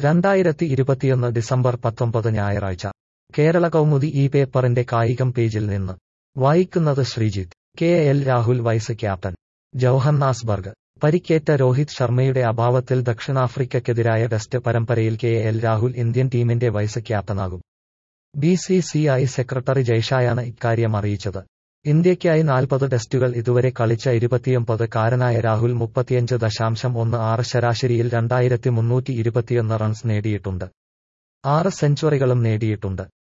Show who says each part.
Speaker 1: രണ്ടായിരത്തി ഇരുപത്തിയൊന്ന് ഡിസംബർ പത്തൊമ്പത് ഞായറാഴ്ച കേരള കൗമുദി ഈ പേപ്പറിന്റെ കായികം പേജിൽ നിന്ന് വായിക്കുന്നത് Sreejith K L Rahul vice captain Johannesburg പരിക്കേറ്റ രോഹിത് ശർമ്മയുടെ അഭാവത്തിൽ ദക്ഷിണാഫ്രിക്കയ്ക്കെതിരായ ടെസ്റ്റ് പരമ്പരയിൽ കെ എൽ രാഹുൽ ഇന്ത്യൻ ടീമിന്റെ വൈസ് ക്യാപ്റ്റനാകും B C C I secretary ജയ്ഷായാണ് ഇക്കാര്യം അറിയിച്ചത് ഇന്ത്യയ്ക്കായി നാൽപ്പത് ടെസ്റ്റുകൾ ഇതുവരെ കളിച്ച ഇരുപത്തിയൊമ്പത് കാരനായ രാഹുൽ മുപ്പത്തിയഞ്ച് ദശാംശം ഒന്ന് ആറ് ശരാശരിയിൽ രണ്ടായിരത്തി മുന്നൂറ്റി ഇരുപത്തിയൊന്ന് റൺസ് നേടിയിട്ടുണ്ട് ആറ് സെഞ്ചുറികളും നേടിയിട്ടുണ്ട്